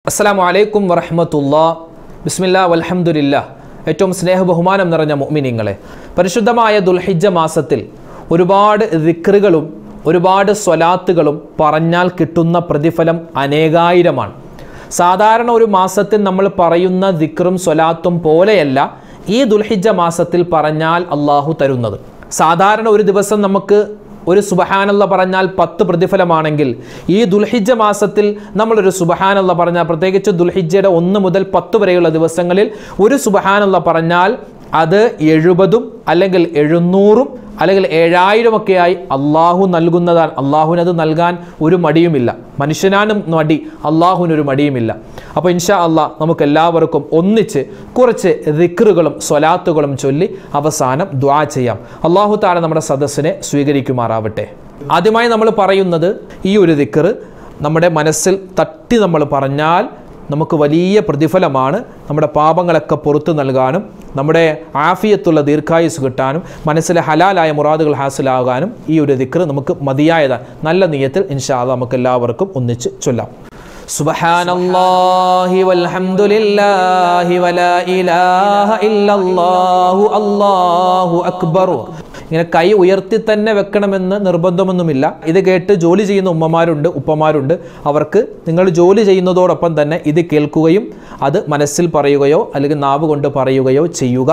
അസ്സലാമു അലൈക്കും വറഹമത്തുല്ലാ ബിസ്മില്ലാ വൽഹംദുലില്ല ഏറ്റവും സ്നേഹ ബഹുമാനം നിറഞ്ഞ മുഅ്മിനീങ്ങളെ പരിശുദ്ധമായ ദുൽഹിജ്ജ മാസത്തിൽ ഒരുപാട് ദിക്റുകളും ഒരുപാട് സ്വലാത്തുകളും പറഞ്ഞാൽ കിട്ടുന്ന പ്രതിഫലം അനേകായിരമാണ് സാധാരണ ഒരു മാസത്തിൽ നമ്മൾ പറയുന്ന ദിക്റും സ്വലാത്തും പോലെയല്ല ഈ ദുൽഹിജ്ജ മാസത്തിൽ പറഞ്ഞാൽ അള്ളാഹു തരുന്നത് സാധാരണ ഒരു ദിവസം നമുക്ക് ഒരു സുബഹാനല്ല പറഞ്ഞാൽ പത്ത് പ്രതിഫലമാണെങ്കിൽ ഈ ദുൽഹിജ്ജ മാസത്തിൽ നമ്മളൊരു സുബഹാനല്ല പറഞ്ഞാൽ പ്രത്യേകിച്ച് ദുൽഹിജ്ജയുടെ ഒന്ന് മുതൽ പത്ത് വരെയുള്ള ദിവസങ്ങളിൽ ഒരു സുബഹാനല്ല പറഞ്ഞാൽ അത് എഴുപതും അല്ലെങ്കിൽ എഴുന്നൂറും അല്ലെങ്കിൽ ഏഴായിരം ഒക്കെയായി അള്ളാഹു നൽകുന്നതാണ് അള്ളാഹുവിനത് നൽകാൻ ഒരു മടിയുമില്ല മനുഷ്യനാണ് മടി അള്ളാഹുവിനൊരു മടിയുമില്ല അപ്പോൾ ഇൻഷാ അള്ളാഹ് നമുക്ക് എല്ലാവർക്കും ഒന്നിച്ച് കുറച്ച് ദിക്റുകളും സ്വലാത്തുകളും ചൊല്ലി അവസാനം ദ്വാ ചെയ്യാം അള്ളാഹു താര നമ്മുടെ സദസ്സിനെ സ്വീകരിക്കുമാറാവട്ടെ ആദ്യമായി നമ്മൾ പറയുന്നത് ഈ ഒരു ദിക്റ് നമ്മുടെ മനസ്സിൽ തട്ടി നമ്മൾ പറഞ്ഞാൽ നമുക്ക് വലിയ പ്രതിഫലമാണ് നമ്മുടെ പാപങ്ങളൊക്കെ പുറത്തു നൽകാനും നമ്മുടെ ആഫിയത്തുള്ള ദീർഘായുസ് കിട്ടാനും മനസ്സിലെ ഹലാലായ മുറാദുകൾ ഹാസിലാകാനും ഈ ഒരു ദിക്ർ നമുക്ക് മതിയായതാണ് നല്ല നീയത്തിൽ ഇൻഷാ അള്ളാ നമുക്ക് എല്ലാവർക്കും ഒന്നിച്ച് ചൊല്ലാം സുബ്ഹാനല്ലാഹി വൽഹംദുലില്ലാഹി വലാ ഇലാഹ ഇല്ലല്ലാഹു അല്ലാഹു അക്ബർ ഇങ്ങനെ കൈ ഉയർത്തി തന്നെ വെക്കണമെന്ന് നിർബന്ധമൊന്നുമില്ല ഇത് കേട്ട് ജോലി ചെയ്യുന്ന ഉമ്മമാരുണ്ട് ഉപ്പമാരുണ്ട് അവർക്ക് നിങ്ങൾ ജോലി ചെയ്യുന്നതോടൊപ്പം തന്നെ ഇത് കേൾക്കുകയും അത് മനസ്സിൽ പറയുകയോ അല്ലെങ്കിൽ നാവ് കൊണ്ട് പറയുകയോ ചെയ്യുക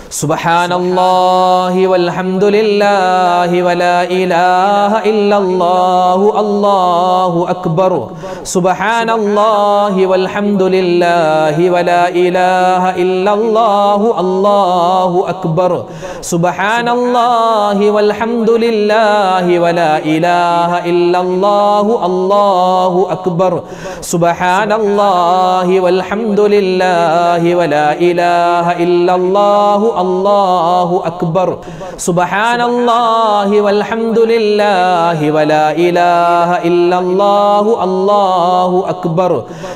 സുബ്ഹാനല്ലാഹി വൽഹംദുലില്ലാഹി വലാ ഇലാഹ ഇല്ലല്ലാഹു അല്ലാഹു അക്ബർ സുബ്ഹാനല്ലാഹി വൽഹംദുലില്ലാഹി വലാ ഇലാഹ ഇല്ലല്ലാഹു അല്ലാഹു അക്ബർ സുബ്ഹാനല്ലാഹി വൽഹംദുലില്ലാഹി വലാ ഇലാഹ ഇല്ലല്ലാഹു അല്ലാഹു അക്ബർ സുബ്ഹാനല്ലാഹി വൽഹംദുലില്ലാഹി വലാ ഇലാഹ ഇല്ലല്ലാഹു അല്ലാഹു അക്ബർ സുബ്ഹാനല്ലാഹി വൽഹംദുലില്ലാഹി വലാ ഇലാഹ ഇല്ലല്ലാഹു അല്ലാഹു അക്ബർ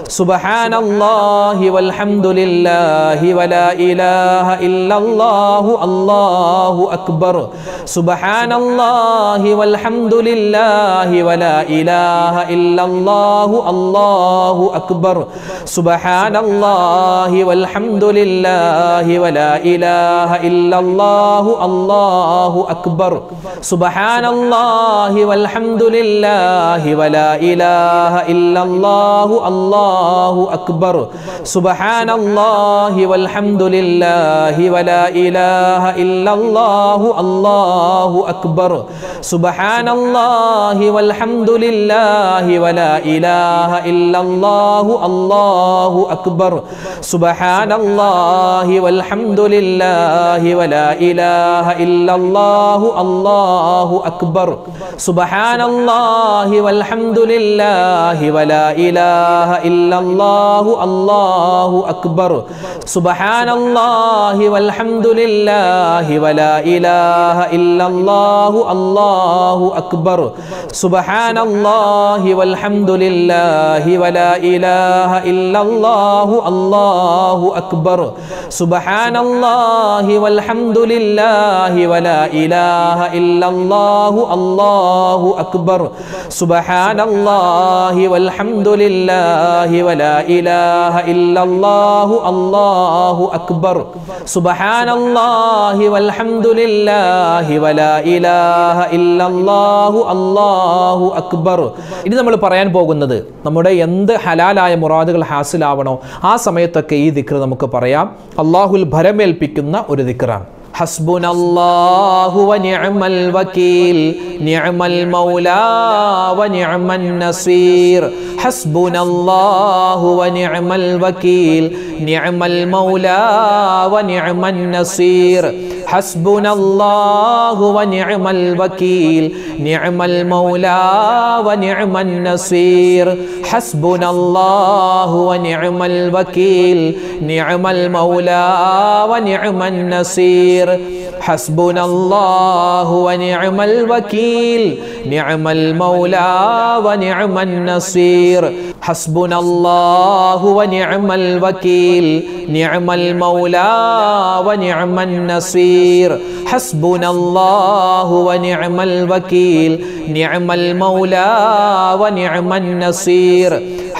സുബ്ഹാനല്ലാഹി വൽഹംദുലില്ലാഹി വലാ ഇലാഹ ഇല്ലല്ലാഹു അല്ലാഹു അക്ബർ സുബ്ഹാനല്ലാഹി വൽഹംദുലില്ലാഹി വലാ ഇലാഹ ഇല്ലല്ലാഹു അല്ലാഹു അക്ബർ സുബ്ഹാനല്ലാഹി വൽഹംദുലില്ലാഹി വലാ ഇലാഹ ഇല്ലല്ലാഹു അല്ലാഹു അക്ബർ സുബ്ഹാനല്ലാഹി വൽഹംദുലില്ലാഹി വലാ ഇലാഹ ഇല്ലല്ലാഹു അല്ലാഹു അക്ബർ സുബ്ഹാനല്ലാഹി വൽഹംദുലില്ലാഹി വലാ ഇലാഹ ഇല്ലല്ലാഹു അല്ലാഹു അക്ബർ സുബ്ഹാനല്ലാഹി വൽഹംദുലില്ലാഹി വലാ ഇലാഹ ഇല്ലല്ലാഹു അല്ലാഹു അക്ബർ സുബ്ഹാനല്ലാഹി വൽഹംദുലില്ലാഹി വലാ ഇലാഹ ഇല്ലല്ലാഹു അല്ലാഹു അക്ബർ സുബ്ഹാനല്ലാഹി വൽഹംദുലില്ലാഹി വലാ ഇലാഹ ഇല്ലല്ലാഹു അല്ലാഹു അക്ബർ സുബ്ഹാനല്ലാഹി വൽഹംദുലില്ലാഹി വലാ ഇലാഹ ഇല്ലല്ലാഹു അല്ലാഹു അക്ബർ സുബ്ഹാനല്ലാഹി വൽഹംദുലില്ലാഹി വലാ ഇലാഹ ഇല്ലല്ലാഹു അല്ലാഹു അക്ബർ സുബ്ഹാനല്ലാഹി വൽഹംദുലില്ലാഹി വലാ ഇലാഹ ഇല്ലല്ലാഹു അല്ലാഹു അക്ബർ സുബ്ഹാനല്ലാഹി വൽഹംദുലില്ലാഹി വലാ ഇലാഹ ഇല്ലല്ലാഹു അല്ലാഹു അക്ബർ സുബ്ഹാനല്ലാഹി വൽഹംദുലില്ലാഹി വലാ ഇലാഹ ഇല്ലല്ലാഹു അല്ലാഹു അക്ബർ ഇനി നമ്മൾ പറയാൻ പോകുന്നത് നമ്മുടെ എന്ത് ഹലാലായ മുറാദുകൾ ഹാസിലാവണോ ആ സമയത്തൊക്കെ ഈ ദിക്ർ നമുക്ക് പറയാം അള്ളാഹുൽ ഭരമേൽപ്പിക്കുന്ന ഒരു ദിക്റാണ് حسبنا الله ونعم الوكيل نعم المولى ونعم النصير حسبنا الله ونعم الوكيل نعم المولى ونعم النصير حسبنا الله ونعم الوكيل نعم المولى ونعم النصير حسبنا الله ونعم الوكيل نعم المولى ونعم النصير حسبنا الله ونعم الوكيل نعم المولى ونعم النصير حسبنا الله ونعم الوكيل نعم المولى ونعم النصير حسبنا الله ونعم الوكيل نعم المولى ونعم النصير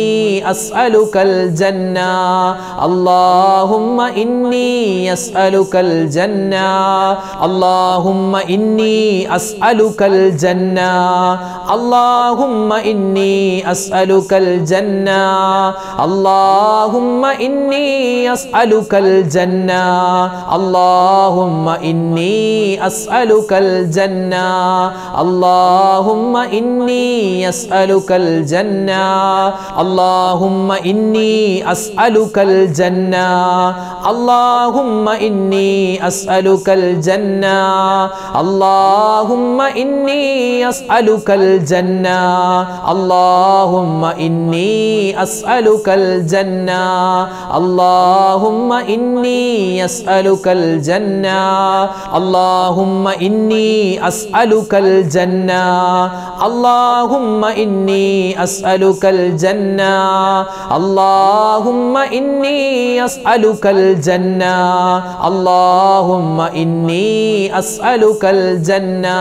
إني أسألك الجنة اللهم إني أسألك الجنة اللهم إني أسألك الجنة اللهم إني أسألك الجنة اللهم إني أسألك الجنة اللهم إني أسألك الجنة اللهم إني أسألك الجنة اللهم إني أسألك الجنة اللهم إني أسألك الجنة اللهم إني أسألك الجنة اللهم إني أسألك الجنة اللهم إني أسألك الجنة اللهم إني أسألك الجنة اللهم إني أسألك الجنة اللهم إني أسألك الجنة اللهم إني أسألك الجنة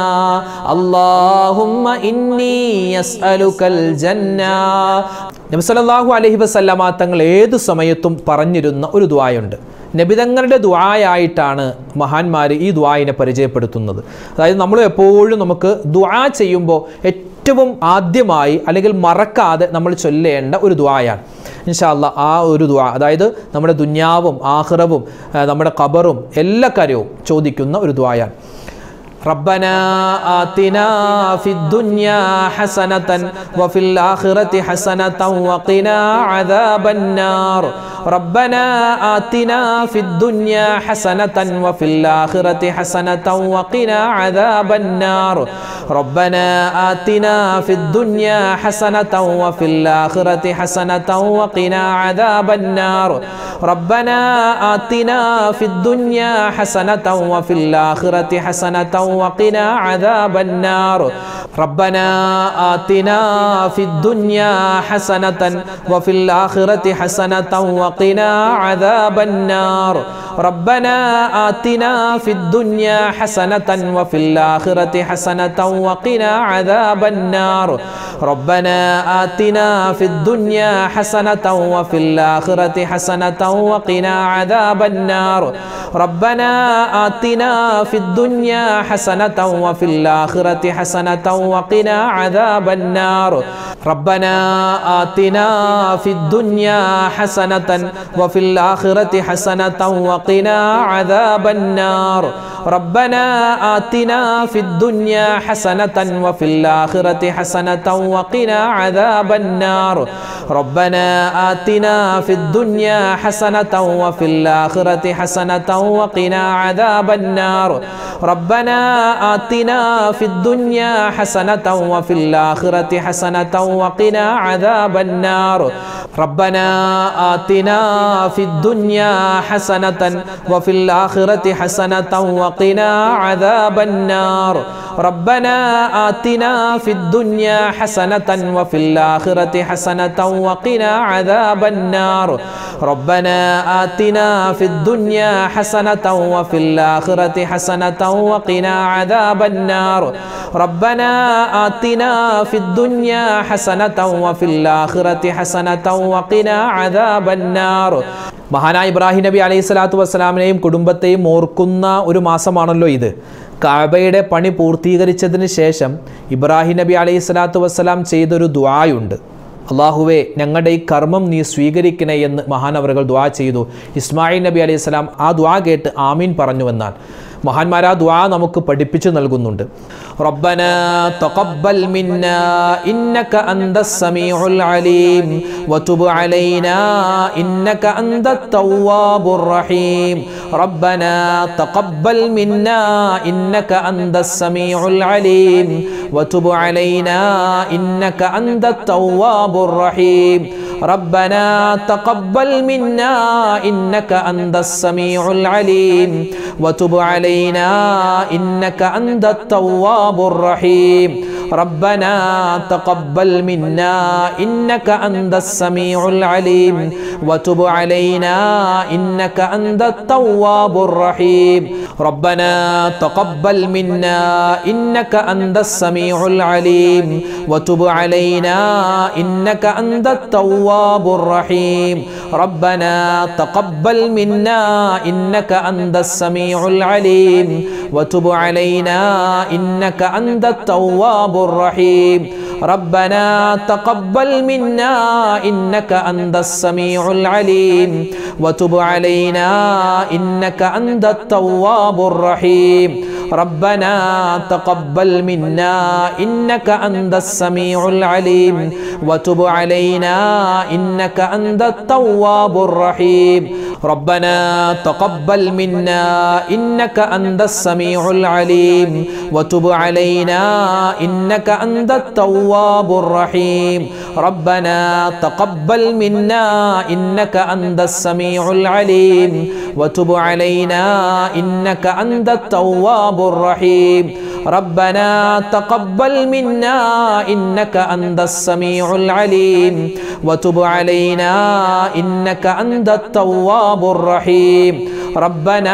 اللهم إني أسألك الجنة നബി സല്ലല്ലാഹു അലൈഹി വസല്ലമ തങ്ങൾ ഏത് സമയത്തും പറഞ്ഞിരുന്ന ഒരു ദുആയുണ്ട് നബിതങ്ങളുടെ ദുആയായിട്ടാണ് മഹാന്മാർ ഈ ദുആയിനെ പരിചയപ്പെടുത്തുന്നത് അതായത് നമ്മൾ എപ്പോഴും നമുക്ക് ദുആ ചെയ്യുമ്പോൾ ഏറ്റവും ആദ്യമായി അല്ലെങ്കിൽ മറക്കാതെ നമ്മൾ ചൊല്ലേണ്ട ഒരു ദുആയാണ് ഇൻഷാല്ല ആ ഒരു ദുആ അതായത് നമ്മുടെ ദുന്യാവും ആഹ്റവും ആ, നമ്മുടെ ഖബറും എല്ലാ കാര്യവും ചോദിക്കുന്ന ഒരു ദുആയാണ് ربنا آتنا في الدنيا حسنة وفي الآخرة حسنة وقنا عذاب النار ربنا آتنا في الدنيا حسنة وفي الآخرة حسنة وقنا عذاب النار ربنا آتنا في الدنيا حسنة وفي الآخرة حسنة وقنا عذاب النار ربنا آتنا في الدنيا حسنة وفي الآخرة حسنة وقنا عذاب النار ربنا آتنا في الدنيا حسنة وفي الآخرة حسنة وقنا عذاب النار ربنا آتنا في الدنيا حسنة وفي الآخرة حسنة وقنا عذاب النار ربنا آتنا في الدنيا حسنة وفي الآخرة حسنة وقنا عذاب النار ربنا آتنا في الدنيا حسنة وفي الآخرة حسنة وقنا عذاب النار ربنا آتنا في الدنيا حسنة وفي الآخرة حسنة وقنا عذاب النار ربنا آتنا في الدنيا حسنة وفي الآخرة حسنة وقنا عذاب النار ربنا آتنا في الدنيا حسنة وفي الآخرة حسنة وقنا عذاب النار ربنا آتنا في الدنيا حسنة وفي الآخرة حسنة وقنا عذاب النار ربنا آتنا في الدنيا حسنة وفي الآخرة حسنة وقنا عذاب النار ربنا آتنا في الدنيا حسنة وفي الآخرة حسنة وقنا عذاب النار ربنا آتنا في الدنيا حسنة وفي الآخرة حسنة وقنا عذاب النار ربنا آتنا في الدنيا حسنة وفي الآخرة حسنة وقنا عذاب النار മഹാനായ ഇബ്രാഹിം നബി അലൈഹി സ്വലാത്തു വസ്സലാമിനെയും കുടുംബത്തെയും ഓർക്കുന്ന ഒരു മാസമാണല്ലോ ഇത് കാബയുടെ പണി പൂർത്തീകരിച്ചതിന് ശേഷം ഇബ്രാഹിം നബി അലൈഹി സ്വലാത്തു വസ്സലാം ചെയ്തൊരു ദ്വായുണ്ട് അള്ളാഹുവെ ഞങ്ങളുടെ ഈ കർമ്മം നീ സ്വീകരിക്കണേ എന്ന് മഹാനവറുകൾ ദ്വാ ചെയ്തു ഇസ്മായിൽ നബി അലൈഹി സ്വലാം ആ ദ്വാ കേട്ട് ആമീൻ പറഞ്ഞുവെന്നാൽ മഹാന്മാർ ആ ദ്വാ നമുക്ക് പഠിപ്പിച്ചു നൽകുന്നുണ്ട് ربنا تقبل منا إنك أنت السميع العليم وتب علينا إنك أنت التواب الرحيم ربنا تقبل منا إنك أنت السميع العليم وتب علينا إنك أنت التواب الرحيم ربنا تقبل منا إنك أنت السميع العليم وتب علينا إنك أنت التواب الرحيم ربنا تقبل منا إنك أنت السميع العليم وتب علينا إنك أنت التواب الرحيم ربنا تقبل منا إنك أنت السميع العليم وتب علينا إنك أنت التواب الرحيم ربنا تقبل منا إنك أنت السميع العليم وتب علينا إنك أنت التواب الرحيم ربنا تقبل منا إنك أنت السميع العليم وتب علينا إنك أنت التواب الرحيم ربنا تقبل منا إنك أنت السميع العليم وتب علينا إنك أنت التواب الرحيم ربنا تقبل منا إنك أنت السميع العليم وتب علينا إنك أنت التواب الرحيم ربنا تقبل منا إنك أنت السميع العليم وتب علينا إنك أنت التواب الرحيم ربنا تقبل منا إنك أنت السميع العليم وتب علينا إنك أنت التواب الرحيم ربنا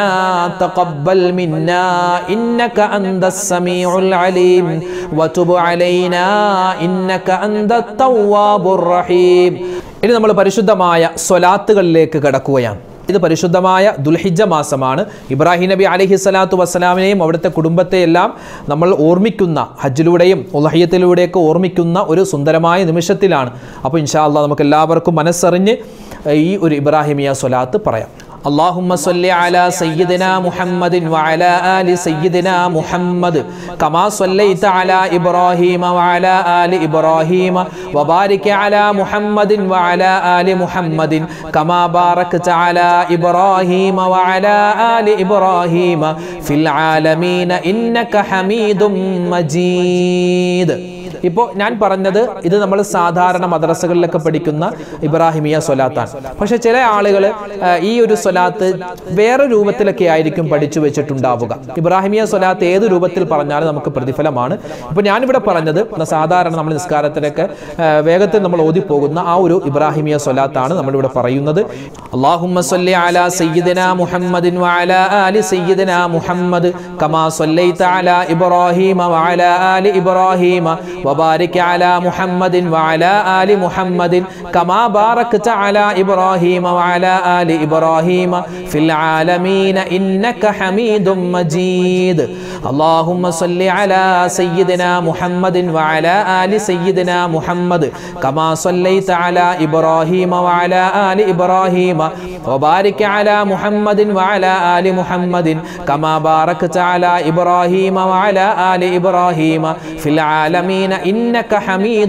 تقبل منا إنك أنت السميع العليم وتب علينا إنك أنت التواب الرحيم ഇനി നമ്മൾ പരിശുദ്ധമായ സ്വലാത്തുകളിലേക്ക് കടക്കുകയാണ് ഇത് പരിശുദ്ധമായ ദുൽഹിജ മാസമാണ് ഇബ്രാഹിം നബി അലഹി സ്വലാത്തു വസ്സലാമിനെയും അവിടുത്തെ കുടുംബത്തെയെല്ലാം നമ്മൾ ഓർമ്മിക്കുന്ന ഹജ്ജിലൂടെയും ഉലഹയ്യത്തിലൂടെയൊക്കെ ഓർമ്മിക്കുന്ന ഒരു സുന്ദരമായ നിമിഷത്തിലാണ് അപ്പോൾ ഇൻഷാ അള്ളാഹ് നമുക്ക് എല്ലാവർക്കും മനസ്സറിഞ്ഞ് ഈ ഒരു ഇബ്രാഹിമിയ സ്വലാത്ത് പറയാം اللهم صل على سيدنا محمد وعلى آل سيدنا محمد كما صليت على إبراهيم وعلى آل إبراهيم وبارك على محمد وعلى آل محمد كما باركت على إبراهيم وعلى آل إبراهيم في العالمين إنك حميد مجيد ഇപ്പോൾ ഞാൻ പറഞ്ഞത് ഇത് നമ്മൾ സാധാരണ മദ്രസകളിലൊക്കെ പഠിക്കുന്ന ഇബ്രാഹിമിയ സ്വലാത്താണ് പക്ഷെ ചില ആളുകൾ ഈ ഒരു സ്വലാത്ത് വേറെ രൂപത്തിലൊക്കെ ആയിരിക്കും പഠിച്ചു വെച്ചിട്ടുണ്ടാവുക ഇബ്രാഹിമിയ സ്വലാത്ത് ഏത് രൂപത്തിൽ പറഞ്ഞാലും നമുക്ക് പ്രതിഫലമാണ് ഇപ്പൊ ഞാനിവിടെ പറഞ്ഞത് സാധാരണ നമ്മൾ നിസ്കാരത്തിലൊക്കെ ആ, വേഗത്തിൽ നമ്മൾ ഓതിപ്പോകുന്ന ആ ഒരു ഇബ്രാഹിമിയ സ്വലാത്താണ് നമ്മളിവിടെ പറയുന്നത് അള്ളാഹുമ്മ സ്വല്ലി അലാ സയ്യിദിന മുഹമ്മദിൻ വഅലാ ആലി സയ്യിദിന മുഹമ്മദ് കമാ സ്വല്ലൈത അലാ ഇബ്രാഹീമ വഅലാ ആലി ഇബ്രാഹീമ وبارك على محمد وعلى آل محمد كما باركت على إبراهيم وعلى آل إبراهيم في العالمين إنك حميد مجيد اللهم صل على سيدنا محمد وعلى آل سيدنا محمد كما صليت على إبراهيم وعلى آل إبراهيم وبارك على محمد وعلى آل محمد كما باركت على إبراهيم وعلى آل إبراهيم في العالمين إنك حميد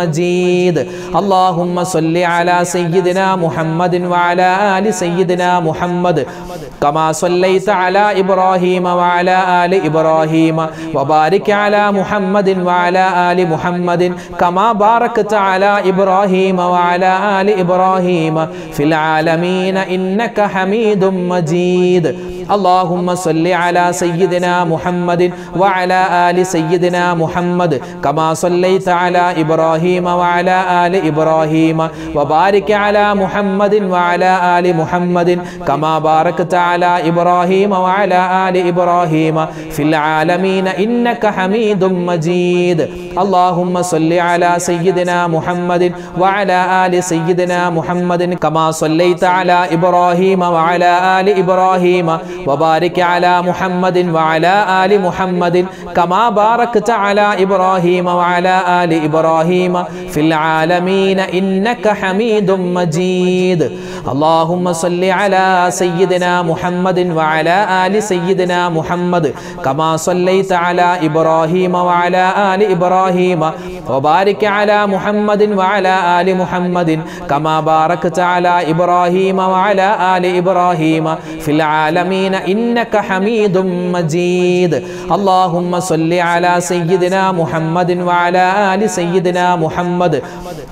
مجيد اللهم صل على سيدنا محمد وعلى آل سيدنا محمد كما صليت على إبراهيم وعلى آل إبراهيم وبارك على محمد وعلى آل محمد كما باركت على إبراهيم وعلى آل إبراهيم في العالمين إنك حميد مجيد اللهم صل على سيدنا محمد وعلى آل سيدنا محمد كما صليت على إبراهيم وعلى آل إبراهيم وبارك على محمد وعلى آل محمد كما باركت على إبراهيم وعلى آل إبراهيم في العالمين إنك حميد مجيد اللهم صل على سيدنا محمد وعلى آل سيدنا محمد كما صليت على إبراهيم وعلى آل إبراهيم وبارك على محمد وعلى آل محمد كما باركت على إبراهيم وعلى آل إبراهيم في العالمين إنك حميد مجيد اللهم صل على سيدنا محمد وعلى آل سيدنا محمد كما صليت على إبراهيم وعلى آل إبراهيم وبارك على محمد وعلى آل محمد كما باركت على إبراهيم وعلى آل إبراهيم في العالمين إنك حميد مجيد اللهم صل على سيدنا محمد وعلى آل سيدنا محمد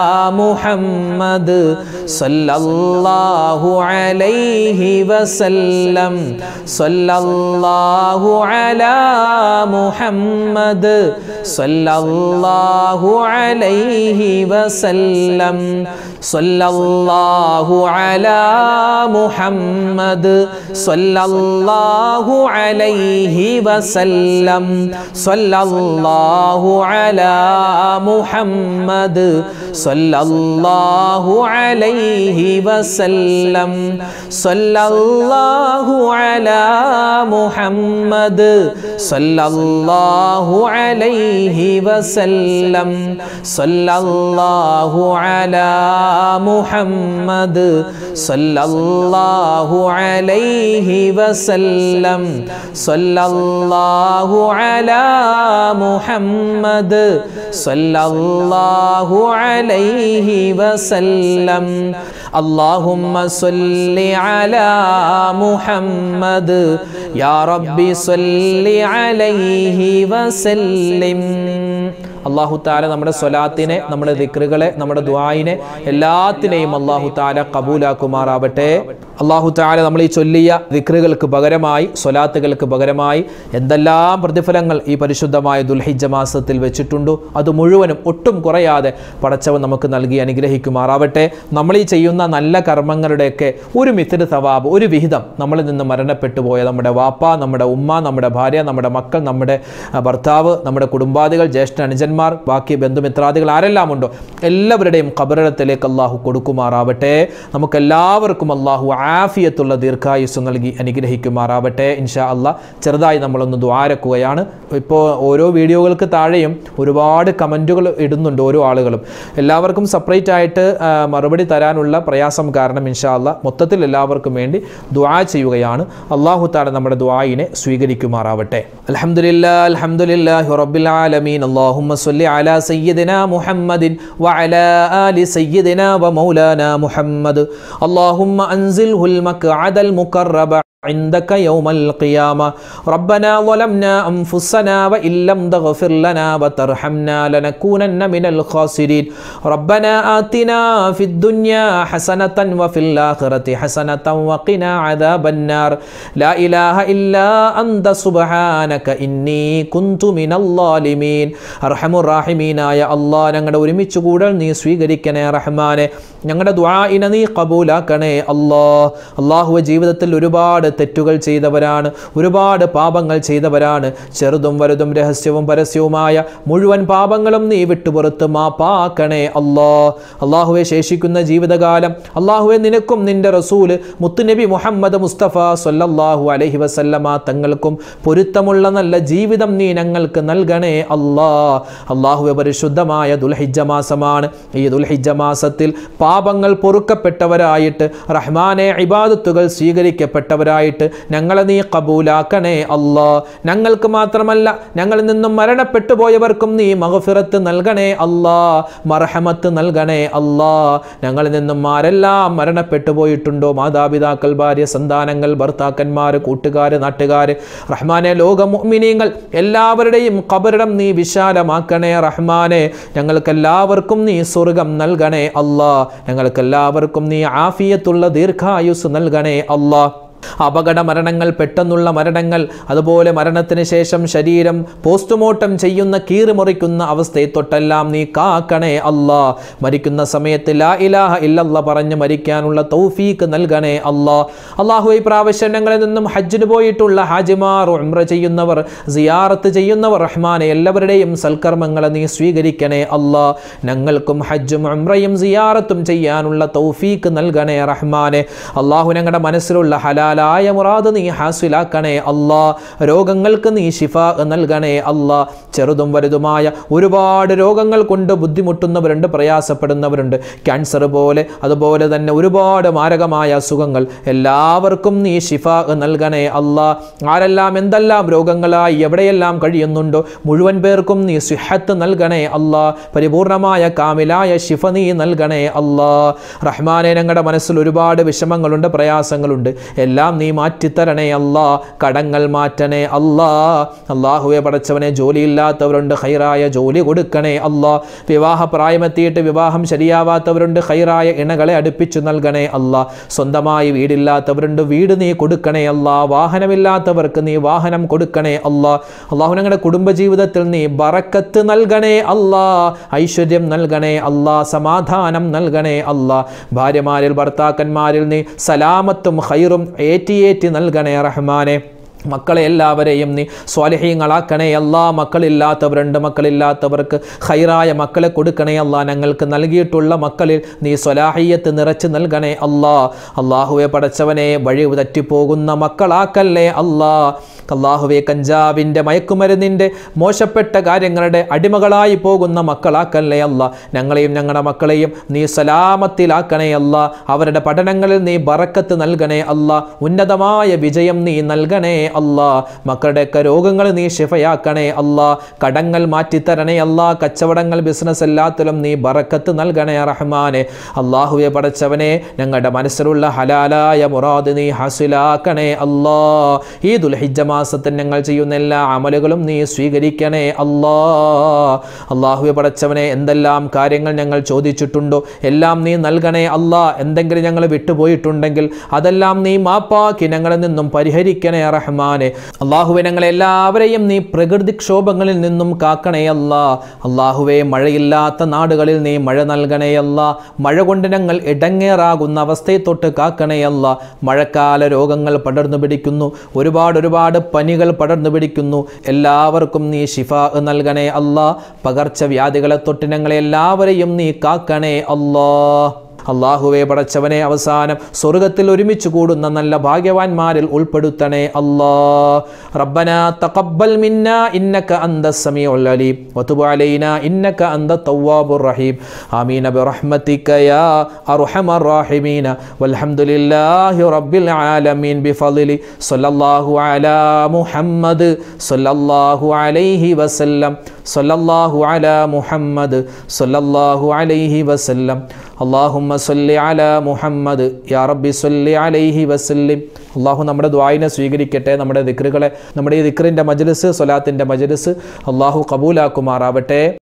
മുഹമ്മദ് സല്ലല്ലാഹു അലൈഹി വസല്ലം സല്ലല്ലാഹു അലാ മുഹമ്മദ് സല്ലല്ലാഹു അലൈഹി വസല്ലം സല്ലല്ലാഹു അലാ മുഹമ്മദ് സല്ലല്ലാഹു അലൈഹി വസല്ലം സല്ലല്ലാഹു അലാ മുഹമ്മദ് സല്ലല്ലാഹു അലൈഹി വസല്ലം സല്ലല്ലാഹു അലാ മുഹമ്മദ് സല്ലല്ലാഹു അലൈഹി വസല്ലം സല്ലല്ലാഹു അലാ മുഹമ്മദ് സല്ലല്ലാഹു അലൈഹി വസല്ലം സല്ലല്ലാഹു അലാ മുഹമ്മദ് സല്ലല്ലാഹു അലൈഹി വസല്ലം اللهم صل على محمد يا رب صل عليه وسلم അള്ളാഹു താല നമ്മുടെ സ്വലാത്തിനെ നമ്മുടെ ദിക്റുകളെ നമ്മുടെ ദ്വായിനെ എല്ലാത്തിനെയും അള്ളാഹു താല കബൂലാക്കുമാറാവട്ടെ അള്ളാഹു താല നമ്മൾ ഈ ചൊല്ലിയ ദിക്റുകൾക്ക് പകരമായി സ്വലാത്തുകൾക്ക് പകരമായി എന്തെല്ലാം പ്രതിഫലങ്ങൾ ഈ പരിശുദ്ധമായ ദുൽഹിജ മാസത്തിൽ വെച്ചിട്ടുണ്ടോ അത് മുഴുവനും ഒട്ടും കുറയാതെ പടച്ചവൻ നമുക്ക് നൽകി അനുഗ്രഹിക്കുമാറാവട്ടെ നമ്മൾ ഈ ചെയ്യുന്ന നല്ല കർമ്മങ്ങളുടെയൊക്കെ ഒരു മിത്തിന് സവാബ് ഒരു വിഹിതം നമ്മളിൽ നിന്ന് മരണപ്പെട്ടു പോയ നമ്മുടെ വാപ്പ നമ്മുടെ ഉമ്മ നമ്മുടെ ഭാര്യ നമ്മുടെ മക്കൾ നമ്മുടെ ആ, ഭർത്താവ് നമ്മുടെ കുടുംബാദികൾ ജ്യേഷ്ഠ അനുജന്മാർ ബാക്കി ബന്ധുമിത്രാദികൾ ആരെല്ലാം ഉണ്ടോ എല്ലാവരുടെയും കബറിടത്തിലേക്ക് അള്ളാഹു കൊടുക്കുമാറാവട്ടെ നമുക്കെല്ലാവർക്കും അള്ളാഹു ആഫിയത്തുള്ള ദീർഘായുസ് നൽകി അനുഗ്രഹിക്കുമാറാവട്ടെ ഇൻഷാ അള്ളാഹ് ചെറുതായി നമ്മളൊന്ന് ദ്വാരക്കുകയാണ് ഇപ്പോൾ ഓരോ വീഡിയോകൾക്ക് താഴെയും ഒരുപാട് കമൻറ്റുകൾ ഇടുന്നുണ്ട് ഓരോ ആളുകളും എല്ലാവർക്കും സെപ്പറേറ്റ് ആയിട്ട് ആ, മറുപടി തരാനുള്ള പ്രയാസം കാരണം ഇൻഷാ അള്ളാഹ് മൊത്തത്തിൽ എല്ലാവർക്കും വേണ്ടി ദ്വാ ചെയ്യുകയാണ് അള്ളാഹു താല നമ്മുടെ ദ്വായിനെ സ്വീകരിക്കുമാറാവട്ടെ അൽഹംദുലില്ലാ അൽഹംദുലില്ലാഹി റബ്ബിൽ ആലമീൻ അല്ലാഹുമ്മ സ്വല്ലി അലാ സയ്യിദിനാ മുഹമ്മദിൻ വഅലാ ആലി സയ്യിദിനാ വമൗലാനാ മുഹമ്മദ് അല്ലാഹുമ്മ അൻസിൽഹുൽ മഖ്അദൽ മുഖറബ عندك يوم القيامة ربنا ظلمنا أنفسنا وإن لم تغفر لنا وترحمنا لنكونن من الخاسرين ربنا آتنا في الدنيا حسنة وفي الآخرة حسنة وقنا عذاب النار لا إله إلا أنت سبحانك إني كنت من الظالمين أرحم الراحمين يا الله ഞങ്ങളുടെ ഒരുമിച്ച് കൂടൽ നീ സ്വീകരിക്കണേ റഹ്മാനെ ഞങ്ങളുടെ ദ്വാഇനെ നീ കബൂലാക്കണേ അല്ലാ അള്ളാഹുവ ജീവിതത്തിൽ ഒരുപാട് തെറ്റുകൾ ചെയ്തവരാണ് ഒരുപാട് പാപങ്ങൾ ചെയ്തവരാണ് ചെറുതും വലുതും രഹസ്യവും പരസ്യവുമായ മുഴുവൻ പാപങ്ങളും നീ വിട്ടുപുറത്ത് മാപ്പാക്കണേ അല്ലാ അള്ളാഹുവെ ശേഷിക്കുന്ന ജീവിതകാലം അള്ളാഹുവെ നിനക്കും നിന്റെ റസൂല് മുത്തുനബി മുഹമ്മദ് മുസ്തഫ സല്ലല്ലാഹു അലൈഹി വസല്ലമ തങ്ങൾക്കും പൊരുത്തമുള്ള നല്ല ജീവിതം നീ ഞങ്ങൾക്ക് നൽകണേ അല്ലാ അള്ളാഹുവെ പരിശുദ്ധമായ ദുൽഹിജ്ജ മാസമാണ് ഈ ദുൽഹിജ്ജ മാസത്തിൽ പാപങ്ങൾ പൊറുക്കപ്പെട്ടവരായിട്ട് റഹ്മാനെ ഇബാദത്തുകൾ സ്വീകരിക്കപ്പെട്ടവരായിട്ട് ഞങ്ങളെ നീ കബൂലാക്കണേ അല്ലാ ഞങ്ങൾക്ക് മാത്രമല്ല ഞങ്ങളിൽ നിന്നും മരണപ്പെട്ടു പോയവർക്കും നീ മഹഫിറത്ത് നൽകണേ അല്ലാ മർഹമത്ത് നൽകണേ അല്ലാ ഞങ്ങളിൽ നിന്നും ആരെല്ലാം മരണപ്പെട്ടു പോയിട്ടുണ്ടോ മാതാപിതാക്കൾ ഭാര്യ സന്താനങ്ങൾ ഭർത്താക്കന്മാർ കൂട്ടുകാർ നാട്ടുകാർ റഹ്മാനെ ലോക മുഅ്മിനീങ്ങൾ എല്ലാവരുടെയും കബറിടം നീ വിശാലമാക്കണേ റഹ്മാനെ ഞങ്ങൾക്കെല്ലാവർക്കും നീ സ്വർഗം നൽകണേ അല്ലാ ഞങ്ങൾക്കെല്ലാവർക്കും നീ ആഫിയത്തുള്ള ദീർഘായുസ് നൽകണേ അല്ലാ അപകട മരണങ്ങൾ പെട്ടെന്നുള്ള മരണങ്ങൾ അതുപോലെ മരണത്തിന് ശേഷം ശരീരം പോസ്റ്റ്മോർട്ടം ചെയ്യുന്ന കീറിമുറിക്കുന്ന അവസ്ഥയെ തൊട്ടെല്ലാം നീ കാക്കണേ അല്ലാ മരിക്കുന്ന സമയത്ത് ലാ ഇലാഹ ഇല്ലല്ല പറഞ്ഞ് മരിക്കാനുള്ള തൗഫീക്ക് നൽകണേ അല്ലാ അള്ളാഹു ഈ പ്രാവശ്യം ഞങ്ങളിൽ നിന്നും ഹജ്ജിന് പോയിട്ടുള്ള ഹാജിമാർ ഉംറ ചെയ്യുന്നവർ സിയാറത്ത് ചെയ്യുന്നവർ റഹ്മാനെ എല്ലാവരുടെയും സൽക്കർമ്മങ്ങളെ നീ സ്വീകരിക്കണേ അല്ലാ ഞങ്ങൾക്കും ഹജ്ജും ഉംറയും സിയാറത്തും ചെയ്യാനുള്ള തൗഫീക്ക് നൽകണേ റഹ്മാനെ അള്ളാഹു ഞങ്ങളുടെ മനസ്സിലുള്ള ഹലാലായ മുറാദ് നീ ഹാസിലാക്കണേ അല്ലാ രോഗങ്ങൾക്ക് നീ ഷിഫ നൽകണേ അല്ലാ ചെറുതും വലുതുമായ ഒരുപാട് രോഗങ്ങൾ കൊണ്ട് ബുദ്ധിമുട്ടുന്നവരുണ്ട് പ്രയാസപ്പെടുന്നവരുണ്ട് ക്യാൻസർ പോലെ അതുപോലെ തന്നെ ഒരുപാട് മാരകമായ അസുഖങ്ങൾ എല്ലാവർക്കും നീ ഷിഫ നൽകണേ അല്ലാ ആരെല്ലാം എന്തെല്ലാം രോഗങ്ങളായി എവിടെയെല്ലാം കഴിയുന്നുണ്ടോ മുഴുവൻ പേർക്കും നീ സിഹത്ത് നൽകണേ അല്ലാ പരിപൂർണമായ കാമിലായ ഷിഫ നീ നൽകണേ അല്ലാ റഹ്മാനെ ഞങ്ങളുടെ മനസ്സിൽ ഒരുപാട് വിഷമങ്ങളുണ്ട് പ്രയാസങ്ങളുണ്ട് എല്ലാ എല്ലാം നീ മാറ്റിത്തരണേ അല്ലാ കടങ്ങൾ മാറ്റണേ അല്ലാ അള്ളാഹുവെ പടച്ചവനെ ജോലിയില്ലാത്തവരുണ്ട് ഹൈറായ ജോലി കൊടുക്കണേ അല്ലാ വിവാഹ പ്രായമെത്തിയിട്ട് വിവാഹം ശരിയാവാത്തവരുണ്ട് ഹൈറായ ഇണകളെ അടുപ്പിച്ചു നൽകണേ അല്ലാ സ്വന്തമായി വീടില്ലാത്തവരുണ്ട് വീട് നീ കൊടുക്കണേ അല്ലാ വാഹനമില്ലാത്തവർക്ക് നീ വാഹനം കൊടുക്കണേ അല്ലാ അള്ളാഹു ഞങ്ങളുടെ കുടുംബജീവിതത്തിൽ നീ ബറക്കത്ത് നൽകണേ അല്ലാ ഐശ്വര്യം നൽകണേ അല്ലാ സമാധാനം നൽകണേ അല്ലാ ഭാര്യമാരിൽ ഭർത്താക്കന്മാരിൽ നീ സലാമത്തും ഹൈറും ഏറ്റിയേറ്റി നൽകണേ റഹ്മാനെ മക്കളെ എല്ലാവരെയും നീ സ്വാലഹീങ്ങളാക്കണേ എല്ലാ മക്കളില്ലാത്തവരുണ്ട് മക്കളില്ലാത്തവർക്ക് ഹൈറായ മക്കളെ കൊടുക്കണേ അല്ലാ ഞങ്ങൾക്ക് നൽകിയിട്ടുള്ള മക്കളിൽ നീ സ്വലാഹിയത്ത് നിറച്ച് നൽകണേ അല്ലാ അള്ളാഹുവെ പടച്ചവനെ വഴി തെറ്റിപ്പോകുന്ന മക്കളാക്കല്ലേ അല്ലാ അള്ളാഹുവെ കഞ്ചാവിൻ്റെ മയക്കുമരുന്നിൻ്റെ മോശപ്പെട്ട കാര്യങ്ങളുടെ അടിമകളായി പോകുന്ന മക്കളാക്കല്ലേ അല്ല ഞങ്ങളെയും ഞങ്ങളുടെ മക്കളെയും നീ സലാമത്തിലാക്കണേ അല്ല അവരുടെ പഠനങ്ങളിൽ നീ ബറക്കത്ത് നൽകണേ അല്ല ഉന്നതമായ വിജയം നീ നൽകണേ അല്ല മക്കളുടെയൊക്കെ രോഗങ്ങൾ നീ ഷിഫയാക്കണേ അല്ല കടങ്ങൾ മാറ്റിത്തരണേ അല്ല കച്ചവടങ്ങൾ ബിസിനസ് എല്ലാത്തിലും നീ ബറക്കത്ത് നൽകണേ റഹ്മാനെ അള്ളാഹുവെ പടച്ചവനെ ഞങ്ങളുടെ മനസ്സിലുള്ള ഹലാലായ മുറാദ് നീ ഹസുലാക്കണേ അല്ലാ ഈ ദുൽഹിജ്ജ മാസത്തിൽ ഞങ്ങൾ ചെയ്യുന്ന എല്ലാ അമലുകളും നീ സ്വീകരിക്കണേ അല്ലാ അള്ളാഹുവെ പടച്ചവനെ എന്തെല്ലാം കാര്യങ്ങൾ ഞങ്ങൾ ചോദിച്ചിട്ടുണ്ടോ എല്ലാം നീ നൽകണേ അല്ലാ എന്തെങ്കിലും ഞങ്ങൾ വിട്ടുപോയിട്ടുണ്ടെങ്കിൽ അതെല്ലാം നീ മാപ്പാക്കി ഞങ്ങളിൽ നിന്നും പരിഹരിക്കണേ റഹ്മാനെ അള്ളാഹുവെ ഞങ്ങളെ എല്ലാവരെയും നീ പ്രകൃതിക്ഷോഭങ്ങളിൽ നിന്നും കാക്കണേ അല്ല അള്ളാഹുവെ മഴയില്ലാത്ത നാടുകളിൽ നീ മഴ നൽകണേ അല്ല മഴ കൊണ്ട് ഞങ്ങൾ ഇടങ്ങേറാകുന്ന അവസ്ഥയെ തൊട്ട് കാക്കണേ അല്ല മഴക്കാല രോഗങ്ങൾ പടർന്നു പിടിക്കുന്നു ഒരുപാട് ഒരുപാട് പനികൾ പടർന്നു പിടിക്കുന്നു എല്ലാവർക്കും നീ ഷിഫ നൽകണേ അല്ല പകർച്ചവ്യാധികളെ തൊട്ട് ഞങ്ങളെ എല്ലാവരെയും നീ കാക്കണേ അല്ലാ അള്ളാഹുവെ പടച്ചവനെ അവസാനം സ്വർഗത്തിൽ ഒരുമിച്ച് കൂടുന്ന നല്ല ഭാഗ്യവാന്മാരിൽ ഉൾപ്പെടുത്തണേ അല്ലാ റബ്ബന തഖബ്ബൽ മിന്ന ഇന്നക അന്ത സമീഉൽ അലീം വതുബ് അലൈന ഇന്നക അന്ത തവ്വാബുർ റഹീം ആമീൻ ബിറഹ്മതിക യാ അർഹമർ റഹീമീൻ വൽഹംദുലില്ലാഹി റബ്ബിൽ ആലമീൻ ബിഫളിലി സ്വല്ലല്ലാഹു അലാ മുഹമ്മദ് സ്വല്ലല്ലാഹു അലൈഹി വസല്ലം സ്വല്ലല്ലാഹു അലാ മുഹമ്മദ് സ്വല്ലല്ലാഹു അലൈഹി വസല്ലം അള്ളാഹുമ്മ സല്ലി അല മുഹമ്മദ് യാ റബ്ബി സല്ലി അലൈഹി വസല്ലിം അള്ളാഹു നമ്മുടെ ദ്വായിനെ സ്വീകരിക്കട്ടെ നമ്മുടെ ദിക്റുകളെ നമ്മുടെ ഈ ദിക്റിൻ്റെ മജ്ലിസ് സ്വലാത്തിൻ്റെ മജ്ലിസ് അള്ളാഹു കബൂലാക്കുമാറാവട്ടെ